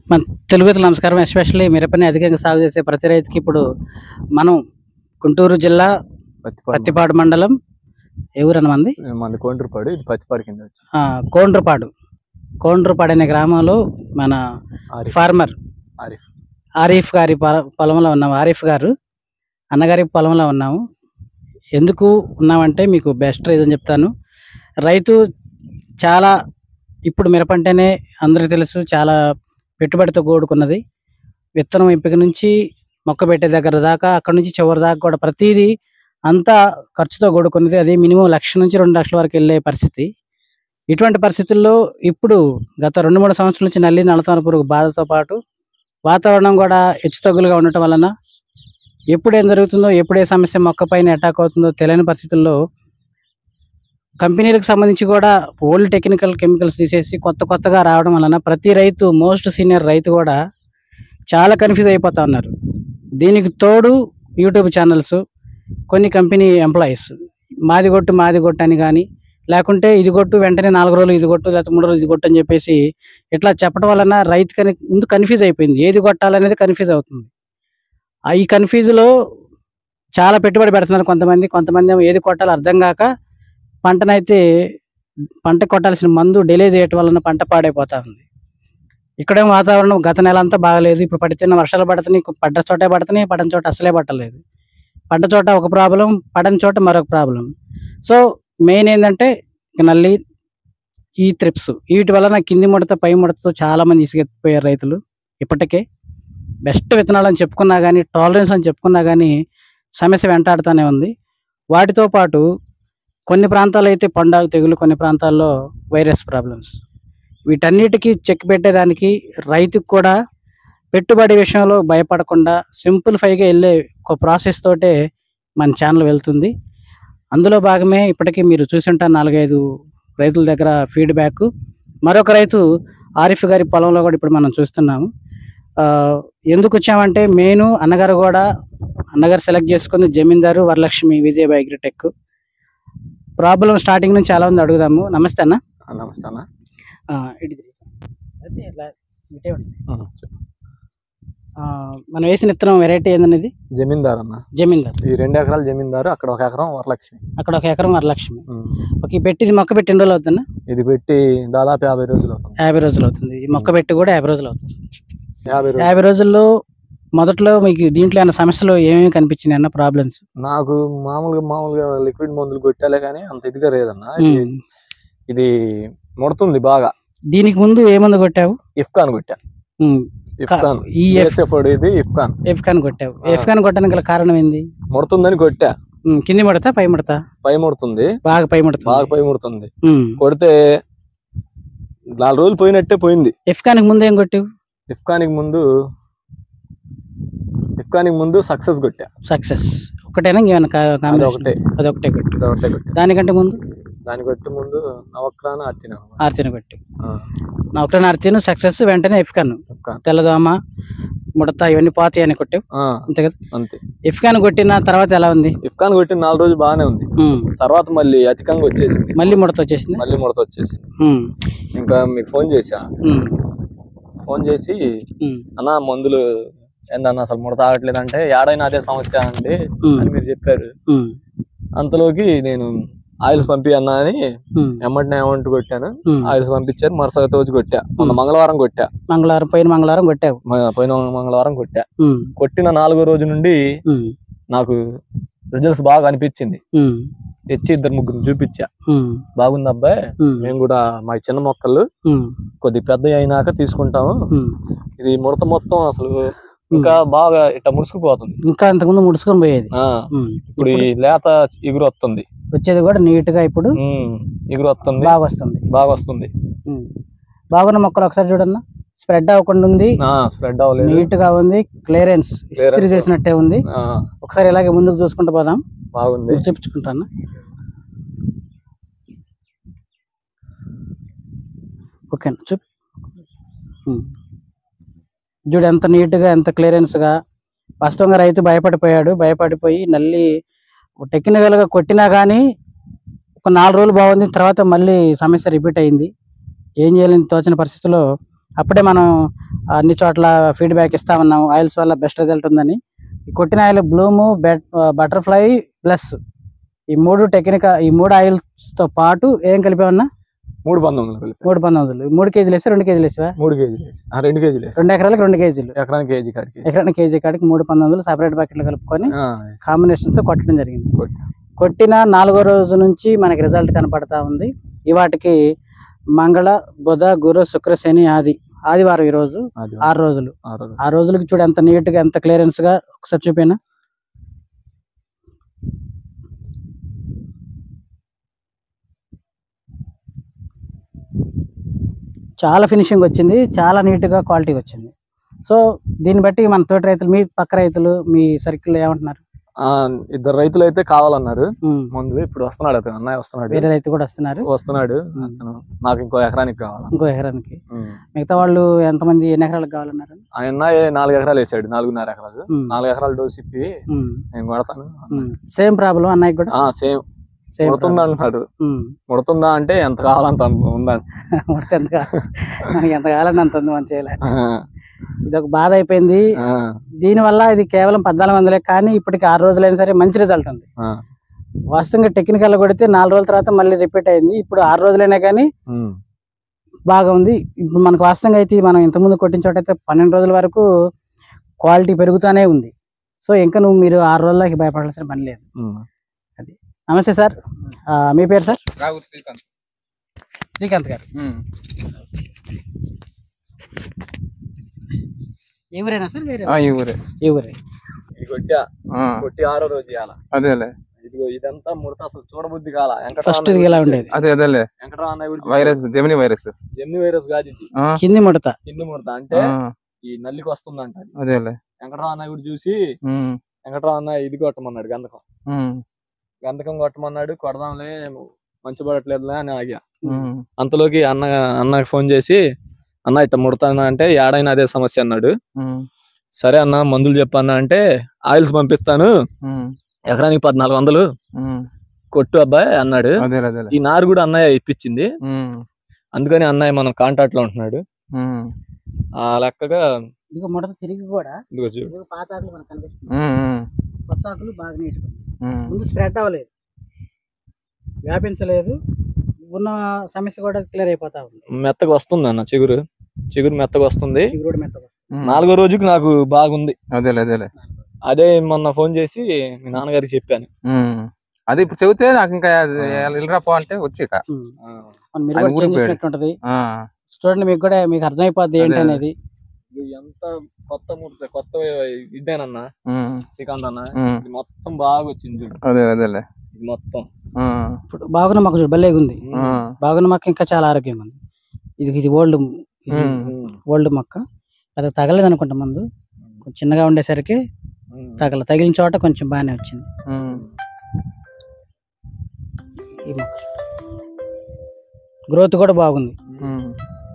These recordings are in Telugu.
మన తెలుగు రైతులకు నమస్కారం ఎస్పెషల్లీ మిరపని అధికంగా సాగు చేసే ప్రతి రైతుకి ఇప్పుడు మనం గుంటూరు జిల్లా పత్తిపాడు పత్తిపాడు మండలం ఏ ఊరు మంది మంది కోండ్రపాడు ఇది పత్తిపాడు కింద వచ్చి కోండ్రపాడు కోండ్రపాడు అనే గ్రామంలో మన ఆరిఫ్ ఫార్మర్ ఆరిఫ్ ఆరిఫ్ గారి పొల- పొలంలో ఉన్నాము ఆరిఫ్ గారు అన్నగారి పొలంలో ఉన్నాము ఎందుకు ఉన్నామంటే మీకు బెస్ట్ రీజన్ చెప్తాను రైతు చాలా ఇప్పుడు మిరపంటేనే అందరికీ తెలుసు చాలా పెట్టుబడితో కూడుకున్నది విత్తనం ఎంపిక నుంచి మొక్క పెట్టే దగ్గర దాకా అక్కడ నుంచి చివరి దాకా కూడా ప్రతిదీ అంతా ఖర్చుతో కూడుకున్నది అది మినిమం లక్ష నుంచి రెండు లక్షల వరకు వెళ్ళే పరిస్థితి ఇటువంటి పరిస్థితుల్లో ఇప్పుడు గత రెండు మూడు సంవత్సరాల నుంచి నల్లి నల్లతాన పురుగు బాధతో పాటు వాతావరణం కూడా హెచ్చుతగ్గులుగా ఉండటం వలన ఎప్పుడు ఏం జరుగుతుందో ఎప్పుడు ఏ సమస్య మొక్క పైన అటాక్ అవుతుందో తెలియని పరిస్థితుల్లో కంపెనీలకు సంబంధించి కూడా ఓల్డ్ టెక్నికల్ కెమికల్స్ తీసేసి కొత్త కొత్తగా రావడం వలన ప్రతి రైతు మోస్ట్ సీనియర్ రైతు కూడా చాలా కన్ఫ్యూజ్ అయిపోతా ఉన్నారు దీనికి తోడు యూట్యూబ్ ఛానల్స్ కొన్ని కంపెనీ ఎంప్లాయీస్ మాది కొట్టు మాది కొట్టు అని కానీ లేకుంటే ఇది కొట్టు వెంటనే నాలుగు రోజులు ఇది కొట్టు లేకపోతే మూడు రోజులు ఇది కొట్టు అని చెప్పేసి ఇట్లా చెప్పడం వలన రైతు కని ముందు కన్ఫ్యూజ్ అయిపోయింది ఏది కొట్టాలనేది కన్ఫ్యూజ్ అవుతుంది ఆ ఈ కన్ఫ్యూజ్లో చాలా పెట్టుబడి పెడుతున్నారు కొంతమంది కొంతమంది ఏమో ఏది కొట్టాలో అర్థం కాక పంటనైతే పంట కొట్టాల్సిన మందు డిలే చేయటం వలన పంట పాడైపోతా ఉంది ఇక్కడేమో వాతావరణం గత నెల అంతా బాగలేదు ఇప్పుడు పడితేనే వర్షాలు పడుతున్నాయి పడ్డ చోటే పడుతున్నాయి పడని చోట అసలే పట్టలేదు పడ్డ చోట ఒక ప్రాబ్లం పడని చోట మరొక ప్రాబ్లం సో మెయిన్ ఏంటంటే ఇక నల్లి ఈ త్రిప్స్ వీటి వలన కింది ముడత పై ముడతతో చాలా మంది ఇసుకెత్తిపోయారు రైతులు ఇప్పటికే బెస్ట్ విత్తనాలు అని చెప్పుకున్నా కానీ టాలరెన్స్ అని చెప్పుకున్నా కానీ సమస్య వెంటాడుతూనే ఉంది వాటితో పాటు కొన్ని ప్రాంతాల్లో అయితే పండాగు తెగులు కొన్ని ప్రాంతాల్లో వైరస్ ప్రాబ్లమ్స్ వీటన్నిటికీ చెక్ పెట్టేదానికి రైతుకు కూడా పెట్టుబడి విషయంలో భయపడకుండా సింప్లిఫైగా వెళ్ళే ఒక ప్రాసెస్ తోటే మన ఛానల్ వెళ్తుంది అందులో భాగమే ఇప్పటికీ మీరు చూసుంటారు నాలుగైదు రైతుల దగ్గర ఫీడ్బ్యాక్ మరొక రైతు ఆరిఫ్ గారి పొలంలో కూడా ఇప్పుడు మనం చూస్తున్నాము ఆ, ఎందుకు వచ్చామంటే మెయిన్ అన్నగారు కూడా అన్నగారు సెలెక్ట్ చేసుకుంది జమీందారు Varalakshmi Vijay Agritech problem starting నుంచి చాలా మంది అడుగుదాము నమస్తే అన్న ఆ, నమస్తే అన్న ఆ, ఇటు తిరిగి. అదే ఇలా ఇటే ఉండండి. ఆ, చెప్పు. ఆ, మనం వేసిన విత్తనం వెరైటీ ఏందనేది జమీందార్ అన్న జమీందార్ ఈ రెండు ఎకరాలు జమీందారు అక్కడ ఒక ఎకరం వరలక్ష్మి అక్కడ ఒక ఎకరం వరలక్ష్మి ఉమ్. ఒక ఈ పెట్టిది మొక్క పెట్టి ఎన్ని రోజులు అవుతుందా ఇది పెట్టి దాదాపు యాభై రోజులు అవుతుంది యాభై రోజులు అవుతుంది ఈ మొక్క పెట్టి కూడా యాభై రోజులు అవుతుంది యాభై రోజులు యాభై రోజుల్లో మొదట్లో మీకు దీంట్లో ఏమైనా సమస్యలు ఏమేమి కనిపించినాయి అన్న ప్రాబ్లమ్స్ నాకు మామూలుగా మామూలుగా లిక్విడ్ మందులు కొట్టాలే కానీ అంత ఇదిగా లేదన్న ఇది ఇది ముడుతుంది బాగా దీనికి ముందు ఏ మందు కొట్టావు ఇఫ్కాన్ కొట్టా ఉమ్, ఇఫ్కాన్ ఈ ఎఫ్ ఏసెఫోడ్ ఇది ఇఫ్కాన్ ఎఫ్కాన్ కొట్టావు ఆ. ఎఫ్కాన్ కొట్టడానికి గల కారణం ఏంది ముడుతుందని కొట్టా ఉమ్, కింది ముడతా పై ముడతా పై ముడుతుంది బాగా పై ముడతా బాగా పై ముడుతుంది కొడితే నాలుగు రోజులు పోయినట్టే పోయింది ఎఫ్కానికి ముందు ఏం కొట్టావు ఇఫ్కానికి ముందు ఇఫ్కానికి ముందు సక్సెస్ కొట్టా సక్సెస్ ఒకటేనా ఇంకేమైనా కా- అది combination? ఒకటే అదొకటే కొట్టు ఇది ఒకటే కొట్టా దానికంటే ముందు దాని కొట్టి ముందు నవక్రాన అత్తిన ఆర్తిని కొట్టు నా ఒకటే ఆర్తిను సక్సెస్ వెంటనే ఎఫ్కాన్ ఇఫ్కాన్ తెల్లదోమ ముడత ఇవన్నీ పోతాయి అని కొట్టావు ఆ, అంతే కదా అంతే ఎఫ్కాన్ కొట్టిన తర్వాత ఎలా ఉంది ఇఫ్కాన్ కొట్టిన నాలుగు రోజులు బాగానే ఉంది ఉమ్, తర్వాత మళ్ళీ అధికంగా వచ్చేసింది మళ్ళీ ముడత వచ్చేసింది మళ్ళీ ముడత వచ్చేసింది ఉమ్, ఇంకా మీకు ఫోన్ చేసా ఉమ్, ఫోన్ చేసి ఉమ్, అన్న మందులు ఏందన్న అసలు ముడత ఆగట్లేదు అంటే ఏడైనా అదే సమస్య అండి ఉమ్, అని మీరు చెప్పారు ఉమ్, అంతలోకి నేను ఆయిల్స్ పంపి అన్నా అని ఉమ్, ఎమ్మటినే అమౌంట్ కొట్టాను ఉమ్. ఆయిల్స్ పంపించారు మరుసటి రోజు కొట్టా మొన్న మంగళవారం కొట్టా మంగళవారం పోయిన మంగళవారం కొట్టావు మ- పోయిన మంగళవారం కొట్టా ఉమ్, కొట్టిన నాలుగో రోజు నుండి ఉమ్, నాకు రిజల్ట్స్ బాగా అనిపించింది ఉమ్, తెచ్చి ఇద్దరు ముగ్గురు చూపించా ఉమ్, బాగుంది అబ్బాయి ఉమ్, మేము కూడా మా చిన్న మొక్కలు ఉమ్, కొద్ది పెద్ద అయినాక తీసుకుంటాము ఉమ్. ఇది ముడత మొత్తం అసలు ఇంకా బాగా ఇట్లా ముడుచుకుపోతుంది ఇంకా అంతకుముందు ముడుచుకొని పోయేది ఆ ఉమ్. ఇప్పుడు ఈ లేత ఇగురు వస్తుంది వచ్చేది కూడా నీట్ గా ఇప్పుడు ఉమ్, ఇగురు వస్తుంది బాగా వస్తుంది బాగా వస్తుంది ఉమ్. బాగున్న మొక్కలు ఒకసారి చూడన్నా స్ప్రెడ్ అవ్వకుండా ఉంది ఆ స్ప్రెడ్ అవ్వలేదు నీట్ గా ఉంది క్లియరెన్స్ ఇస్త్రీ Clearance. చేసినట్టే ఉంది ఆ, ఒకసారి ఇలాగే ముందుకు చూసుకుంటూ పోదాం బాగుంది చూపించుకుంటాను ఓకేనా చూప్ ఉమ్. చూడు ఎంత నీట్గా ఎంత క్లియరెన్స్గా వాస్తవంగా రైతు భయపడిపోయాడు భయపడిపోయి నల్లి టెక్నికల్గా కొట్టినా కానీ ఒక నాలుగు రోజులు బాగుంది తర్వాత మళ్ళీ సమస్య రిపీట్ అయింది ఏం చేయాలని తోచిన పరిస్థితిలో అప్పుడే మనం అన్ని చోట్ల ఫీడ్బ్యాక్ ఇస్తా ఉన్నాం ఆయిల్స్ వల్ల బెస్ట్ రిజల్ట్ ఉందని ఈ కొట్టిన ఆయిల్ బ్లూము బటర్ఫ్లై ప్లస్ ఈ మూడు టెక్నిక్ ఈ మూడు ఆయిల్స్ తో పాటు ఏం కలిపామన్నా మూడు పంతొమ్మిది కలిపి మూడు పంతొమ్మిది మూడు కేజీలు వేస్తే రెండు కేజీలు వేసావా మూడు కేజీలు వేసి ఆ, రెండు కేజీలు వేసి రెండు ఎకరాలకు రెండు కేజీలు ఎకరానికి కేజీ కాడికి వేసి. ఎకరానికి కేజీ కాడికి మూడు పంతొమ్మిది సపరేట్ బకెట్లు కలుపుకొని ఆ, వేసి. కాంబినేషన్స్ తో కొట్టడం జరిగింది కొట్టా. కొట్టిన నాలుగో రోజు నుంచి మనకి రిజల్ట్ కనపడతా ఉంది ఇవాటికి మంగళ బుధ గురు శుక్ర శని ఆది ఆదివారం ఈ రోజు అది ఆరు రోజులు ఆరు రోజులు. ఆ రోజులకి చూడు ఎంత నీట్ గా ఎంత క్లియరెన్స్ గా ఒకసారి చూపినా చాలా ఫినిషింగ్ వచ్చింది చాలా నీట్ గా క్వాలిటీ వచ్చింది సో దీన్ని బట్టి మన తోటి రైతులు మీ పక్క రైతులు మీ సర్కిల్ ఏమంటున్నారు ఆ, ఇద్దరు రైతులు అయితే కావాలన్నారు ఉమ్, ముందు ఇప్పుడు వస్తున్నాడు అతను అన్నయ్య వస్తున్నాడు వేరే రైతు కూడా వస్తున్నారు వస్తున్నాడు ఉమ్. అతను నాకు ఇంకో ఎకరానికి కావాలి ఇంకో ఎకరానికి ఉమ్. మిగతా వాళ్ళు ఎంతమంది ఎన్ని ఎకరాలకు కావాలన్నారు ఆయన అన్నయ్య నాలుగు ఎకరాలు వేసాడు నాలుగున్నర ఎకరాలు ఉమ్, నాలుగు ఎకరాలు డోస్ ఇప్పి ఉమ్, నేను కొడతాను ఉమ్. సేమ్ ప్రాబ్లం అన్నయ్యకి కూడా ఆ సేమ్ సేమ్ ముడుతుందా అంటున్నాడు ఉమ్. ముడుతుందా అంటే ఎంత కావాలంత ఉందని ముడత ఎంత కావాలి మనకి ఎంత కావాలని అంత ఉంది మనం చేయలేదు ఇది ఒక బాధ అయిపోయింది దీని వల్ల ఇది కేవలం పద్నాలుగు వందలే కానీ ఇప్పటికి ఆరు రోజులైనా సరే మంచి రిజల్ట్ ఉంది వాస్తవంగా టెక్నికల్ కొడితే నాలుగు రోజుల తర్వాత మళ్ళీ రిపీట్ అయింది ఇప్పుడు ఆరు రోజులైనా కానీ బాగా ఉంది ఇప్పుడు మనకు వాస్తవంగా అయితే మనం ఇంతకుముందు కొట్టిన చోట అయితే పన్నెండు రోజుల వరకు క్వాలిటీ పెరుగుతూనే ఉంది సో ఇంకా నువ్వు మీరు ఆరు రోజులకి భయపడాల్సిన పని లేదు నమస్తే సార్ ఆ, మీ పేరు సార్ రావు శ్రీకాంత్ శ్రీకాంత్ గారు ఎవరైనా సార్ వేరే ఈ ఊరే ఎవరే ఇది కొట్టా ఆ, కొట్టి ఆరో రోజు చేయాల అదేలే ఇదిగో ఇదంతా ముడత అసలు చూడబుద్ధి కాల ఫస్ట్ ఇది ఇలా ఉండేది అదే అదేలే వెంకటరావు అన్నయ్య కూడా virus Gemini virus Gemini virus కాదు ఇది ఆ, కింది ముడత కింది ముడత అంటే ఆ, ఈ నల్లికి వస్తుందంట అది. అదేలే వెంకటరావు అన్నయ్య కూడా చూసి ఉమ్, వెంకటరావు అన్నయ్య ఇది కొట్టమన్నాడు గంధకం ఉమ్, గంధకం కొట్టమన్నాడు కొడదాంలే మంచి పడట్లేదులే అని ఆగా ఉమ్, అంతలోకి అన్న అన్నకి ఫోన్ చేసి అన్న ఇట్ట ముడతానా అంటే ఏడైనా అదే సమస్య అన్నాడు ఉమ్, సరే అన్న మందులు చెప్పన్నా అంటే ఆయిల్స్ పంపిస్తాను ఉమ్, ఎకరానికి పద్నాలుగు వందలు ఉమ్, కొట్టు అబ్బాయి అన్నాడు అదేలే అదేలే ఈ నారు కూడా అన్నయ్య ఇప్పించింది ఉమ్, అందుకని అన్నయ్య మనం కాంటాక్ట్ లో ఉంటున్నాడు ఉమ్, ఆ లెక్కగా ఇదిగో ముడత తిరిగి కూడా ఇదిగో చూడు ఇదిగో పాత ఆకులు మనకు కనిపిస్తుంది ఉమ్, ఉమ్, కొత్త ఆకులు బాగా నీట్ ఉమ్, ముందు స్ప్రెడ్ అవ్వలేదు వ్యాపించలేదు ఉన్న సమస్య కూడా క్లియర్ అయిపోతా ఉంది మెత్తగా వస్తుంది అన్న చిగురు చిగురు మెత్తగా వస్తుంది చిగురు మెత్తగా వస్తుంది. ఉమ్, నాలుగో రోజుకి నాకు బాగుంది అదేలే అదేలే అదే మొన్న ఫోన్ చేసి మీ నాన్నగారికి చెప్పాను ఉమ్. అదే ఇప్పుడు చెబితే నాకు ఇంకా వెళ్ళరా పో అంటే వచ్చి ఇక. ఉమ్. మనం మీరు అది కూడా చేంజ్ ఊరిపోయాడు. చేసినట్టు ఉంటది ఆ, చూడండి మీకు కూడా మీకు అర్థమైపోద్ది ఏంటి అదే, అదే. అనేది ఇది ఎంత కొత్త ముడత కొత్త ఇదేనన్నా ఉమ్, శ్రీకాంత్ అన్న ఉమ్, ఇది మొత్తం బాగా వచ్చింది చూడు అదే అదేలే ఇది మొత్తం ఆ, ఇప్పుడు బాగున్న మొక్క చూడు భలేగా ఉంది ఆ, బాగున్న మొక్క ఇంకా చాలా ఆరోగ్యంగా ఉంది ఇది ఇది ఓల్డ్ ఉమ్, ఓల్డ్ మొక్క అది తగలేదు అనుకుంటా ముందు కొంచెం చిన్నగా ఉండేసరికి తగల తగిలిన చోట కొంచెం బాగానే వచ్చింది ఉమ్, ఈ మొక్క గ్రోత్ కూడా బాగుంది ఉమ్,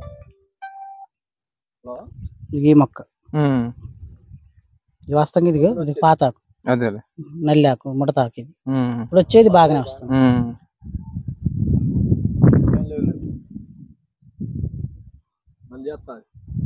ఇది ఈ మొక్క ఉమ్, ఇది వాస్తవంగా ఇది ఇది పాత ఆకు అదేలే నల్లి ఆకు ముడత ఆకు ఇది ఉమ్, ఇప్పుడు వచ్చేది బాగానే వస్తుంది ఉమ్, మళ్ళీ చేస్తాను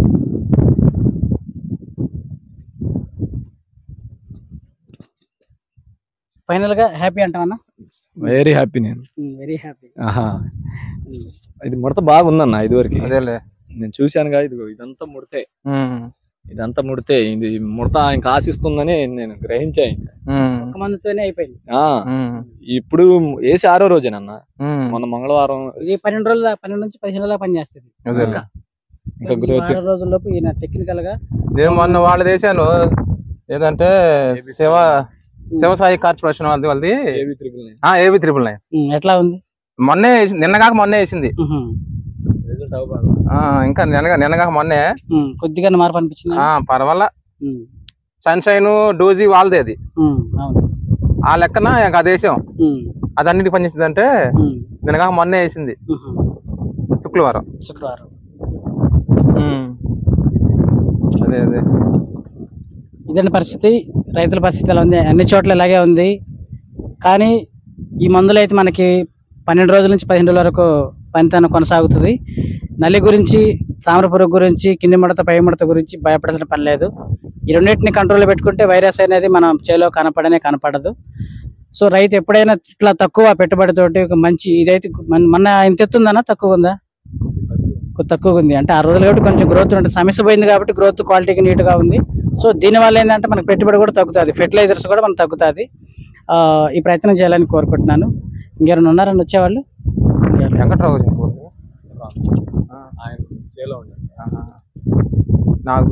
ఫైనల్ గా హ్యాపీ అంటామన్నా వెరీ హ్యాపీ నేను వెరీ హ్యాపీ ఆహా ఇది ముడత బాగుందన్న ఇదివరకు అదేలే నేను చూశానుగా ఇదిగో ఇదంతా ముడతే ఉమ్, ఇదంతా ముడితే ఇది ముడత ఇంకా ఆశిస్తుందని నేను గ్రహించా ఇంకా. ఉమ్, ఒక్క మందుతోనే అయిపోయింది ఆ ఉమ్, ఇప్పుడు వేసి ఆరో రోజేనన్న ఉమ్, మొన్న మంగళవారం ఇది పన్నెండు రోజుల పన్నెండు నుంచి పదిహేను రోజుల పని చేస్తుంది అదేలే ఇంకా ఈ గ్రోత్ వారం రోజుల్లోపు ఈయన టెక్నికల్ గా నేను మొన్న వాళ్ళ దేశాను ఏదంటే శివ శివసాయి కార్పొరేషన్ వాళ్ళది వాళ్ళది ఏవి త్రిపుల్ నైన్ ఆ ఏవి త్రిపుల్ నైన్ ఉమ్, ఎట్లా ఉంది మొన్నే వేసి- నిన్న కాక మొన్నే వేసింది ఉహు. రిజల్ట్ అవ్వాలి ఆ, ఇంకా నిన్న నిన్న కాక మొన్నే ఉమ్, కొద్దిగా మార్పు అనిపించింది ఆ పర్వాలా ఉమ్, సన్షైన్ డోజీ వాళ్ళది అది ఉమ్, అవును ఆ లెక్కన ఇంకా అది వేసాం ఉమ్, అది అన్నిటికి పనిచేసింది అంటే ఉమ్, నిన్న కాక మొన్నే వేసింది ఉహు. శుక్రవారం శుక్రవారం అదే అదే ఇదండి పరిస్థితి రైతుల పరిస్థితి ఎలా ఉంది అన్ని చోట్ల ఇలాగే ఉంది కానీ ఈ మందులు అయితే మనకి పన్నెండు రోజుల నుంచి పదిహేను రోజుల వరకు పనితనం కొనసాగుతుంది నల్లి గురించి తామర పురుగు గురించి కింది ముడత పై ముడత గురించి భయపడాల్సిన పని లేదు ఈ రెండింటిని కంట్రోల్లో పెట్టుకుంటే వైరస్ అనేది మనం చేలో కనపడనే కనపడదు సో రైతు ఎప్పుడైనా ఇట్లా తక్కువ పెట్టుబడితోటి ఒక మంచి ఇదైతే మన- మన ఇంత ఎత్తుందన్నా తక్కువ ఉందా కొ- తక్కువ ఉంది అంటే ఆ రోజులు కాబట్టి కొంచెం గ్రోత్ ఉంటుంది సమస్య పోయింది కాబట్టి గ్రోత్ క్వాలిటీకి నీట్గా ఉంది సో దీనివల్ల ఏంటంటే మనకు పెట్టుబడి కూడా తగ్గుతుంది ఫెర్టిలైజర్స్ కూడా మనకు తగ్గుతుంది ఆ, ఈ ప్రయత్నం చేయాలని కోరుకుంటున్నాను ఇంకెవరైనా ఉన్నారని వచ్చేవాళ్ళు వెంకట్రావు గారు చెప్పు. ఆయన చేలో ఉండండి ఆహా. నాకు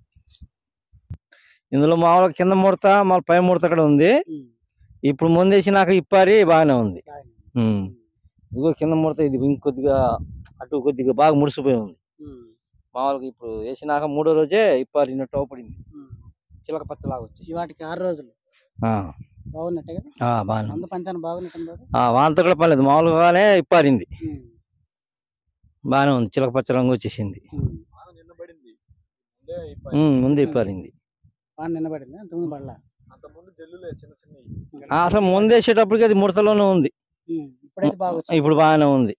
ఇందులో మామూలుగా కింద ముడత మళ్ళీ పై ముడత కూడా ఉంది ఇప్పుడు ముందేసినాక ఇప్పారి బాగానే ఉంది ఉమ్. ఇదిగో కింద ముడత ఇది ఇంకొద్దిగా అటు కొద్దిగా బాగా ముడిసిపోయి ఉంది మామూలుగా ఇప్పుడు వేసినాక మూడో రోజే ఇప్పారి ఇన్నట్టు పడింది చిలక పచ్చలాగా వచ్చేసి వాటికి ఆరు రోజులు ఆ, బాగున్నట్టే కదా ఆ, బాగానే ఉంది మందు పంచాన్ని బాగున్నట్టు ఆ, వాంత కూడా పర్లేదు మామూలుగానే ఇప్పారింది బాగానే ఉంది చిలక పచ్చ రంగు వచ్చేసింది నిన్న పడింది ముందే ఇప్ప- ఉమ్, ముందే ఇప్పారింది బాగా నిన్నబడింది అంతకుముందు పడలా అంత ముందు జల్లులే చిన్న చిన్నవి ఆ, అసలు ముందేసేటప్పటికి అది ముడతలోనే ఉంది ఇప్పుడైతే బాగా వచ్చింది ఇప్పుడు బాగానే ఉంది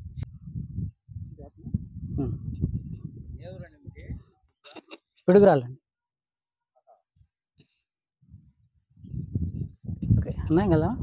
పిడుగురాలండి ఓకే అన్నాం కదా